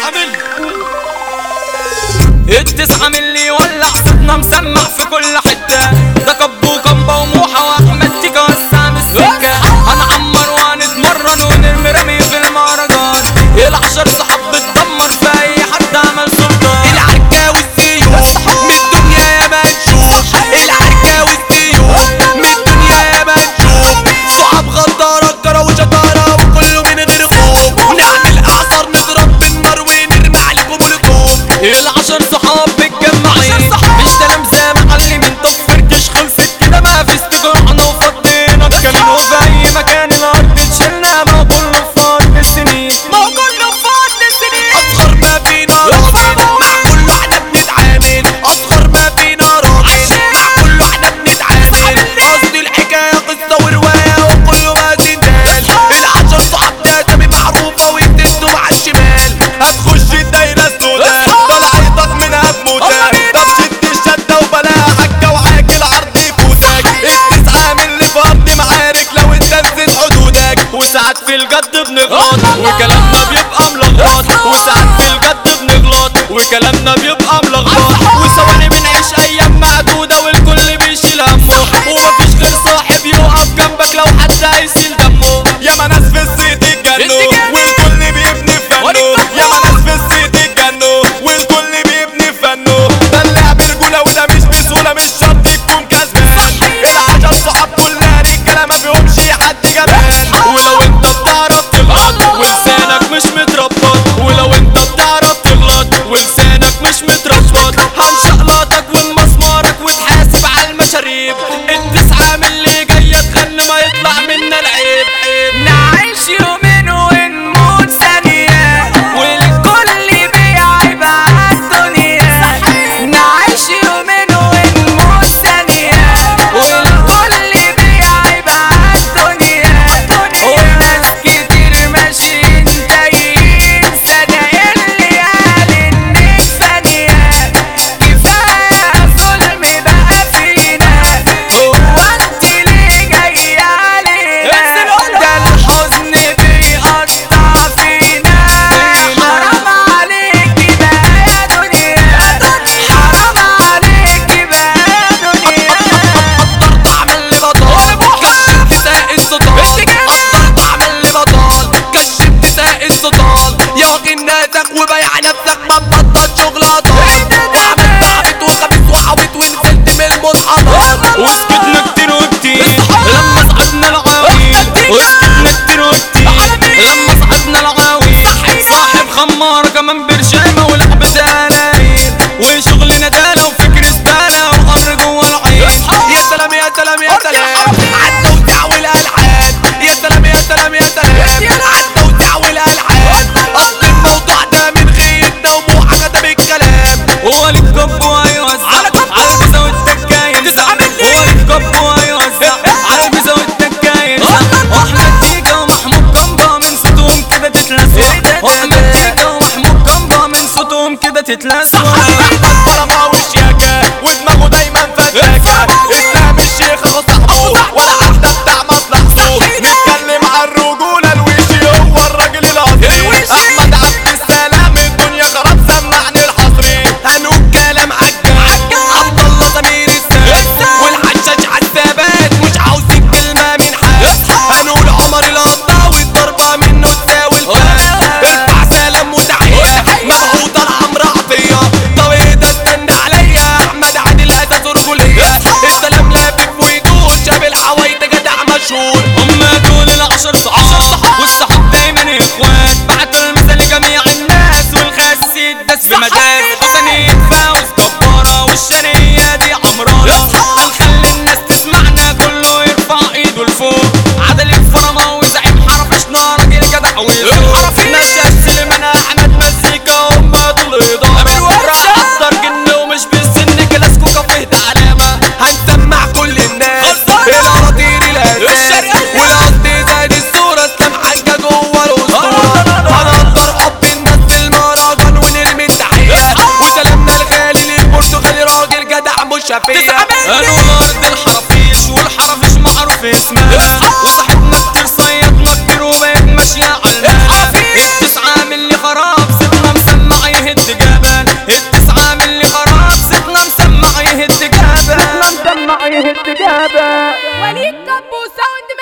ملي التسعة ملي ولع صوتنا مسمع في كل حتة ده كبو كمبة وموحة واحمد تيجا وسام السكة هنعمر وهنتمرن ونرمي رمي في المهرجان العشر صحاب بتدمر في اي حد عمل سلطان العركة والسيوف من الدنيا يا ما نشوف العركة والسيوف من الدنيا يا ما نشوف صعب غدارة كرة وشطارة وكله من غير خوف نعمل اعصار نضرب بالنار ونرمي عليكم الكوم العشر صحاب متجمعين مش كلام زي معلمين طب فركش خلصت كده ما في استجرعنا وفضينا الكلام وفي اي مكان الارض تشيلنا ما كله فاض السنين ما كله فاضل سنين اصغر ما فينا راجل مع كله احنا بنتعامل اصغر ما فينا راجل مع كله احنا بنتعامل قصدي الحكايه قصه وروايه وكله ما تنتهاش العشر صحاب ده اسامي معروفه ويتدوا مع الشمال هتخش الدايره السوداء طالع يضغط منها بموتة طب شد الشده وبلاها حكه وعاجل عرض يفوتك التسعه من اللي في ارض معارك لو انت نزلت حدودك وساعات في الجد بنغلط وكلامنا بيبقى ملخبط وساعات في الجد بنغلط وكلامنا بيبقى ملخبط وثواني بنعيش ايام معدودة والكل بيشيل همه ومفيش غير صاحب يقف جنبك لو حد هيسيل دمه ياما ناس في الصيت اتجنوا والكل بيبني فنه ياما ناس في الصيت اتجنوا والكل بيبني فنه ده اللعب رجولة وده مش بسهولة مش شرط تكون كسبان العشر صحاب كلها رجالة ما فيهمش حد جبان ولو انت بتعرف تغلط ولسانك مش متربط ولو انت بتعرف تغلط ولسانك مش متربط هنشقلطك ونمسمرك وتحاسب على المشاريب التسعة من اللي جاية تغني ما يطلع منا العيب نعيش يومين ونموت ثانية والكل بيعيب عالدنيا نعيش يومين ونموت ثانية والكل بيعيب عالدنيا وناس كتير ماشيين تايهين سنة اللي قال انك ثانية كفاية ظلم بقى فينا هو انت ليه جاي علينا ده الحزن بيقطع فينا حرام عليكي بقى يا دنيا حرام عليكي بقى يا دنيا قدرت اعمل لي بطال كشفت ساق السطال قدرت اعمل لي بطال كشفت ساق السطال يا واخي ناسك وبايع نفسك ما تبطل شغل اطال عملت عبيط وخبيث وعويط ونزلت من المنحدر وسكتنا كتير وكتير لما صعدنا العويل وسكتنا كتير وكتير لما صعدنا العويل صاحب خمار كمان برشامة ولعبة قلايل وشغلنا دالة وفكر زبالة وقمر جوا العين يا سلام يا سلام يا سلام عالتوزيع والالحان يا سلام يا سلام يا سلام عالتوزيع والالحان اصل الموضوع ده من غيرنا وموحى كتب الكلام هو الكب وهيوزع على البيزا والتكاين هو الكب وهيوزع على البيزا والتكاين واحمد تيجا ومحمود كمبا من صوتهم كده تتلسع واحمد تيجا ومحمود كمبا من صوتهم كده تتلسع محترمة وشياكة ودماغه دايما فتاكة اسلام الشيخ اهو صاحبه ولا حتى بتاع مصلحته نتكلم عن الرجولة الوشي هو الراجل الاصلي احمد عبد السلام الدنيا خراب سمعني الحصري هنقول كلام عجاب عبد الله سمير السام والحشاش عالثبات مش عاوزين كلمة من حد هنقول عمر القطاوي الضربة منه تساوي الفات ارفع سلام وتحية مبعوثة لعمرو عطية وليد كابو ساوند